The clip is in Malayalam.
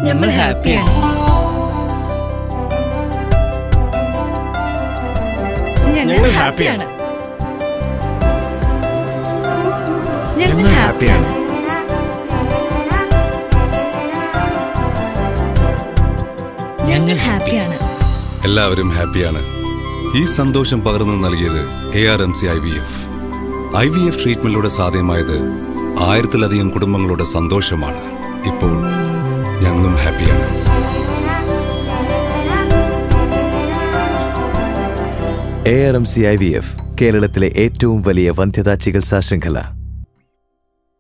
നമ്മൾ ഹാപ്പിയാണ് ഞങ്ങൾ ഹാപ്പിയാണ് ഞങ്ങൾ ഹാപ്പിയാണ് ഞങ്ങൾ ഹാപ്പിയാണ് എല്ലാവരും ഹാപ്പിയാണ് ഈ സന്തോഷം പകർന്നു നൽകിയത് A R M C I V F I V F ട്രീറ്റ്മെന്റിലൂടെ സാധ്യമായത് ആയിരത്തിലധികം കുടുംബങ്ങളുടെ സന്തോഷമാണ് ഇപ്പോൾ ഞങ്ങളും ഹാപ്പിയാണ് A R M C I V F കേരളത്തിലെ ഏറ്റവും വലിയ വന്ധ്യതാ ചികിത്സാ ശൃംഖല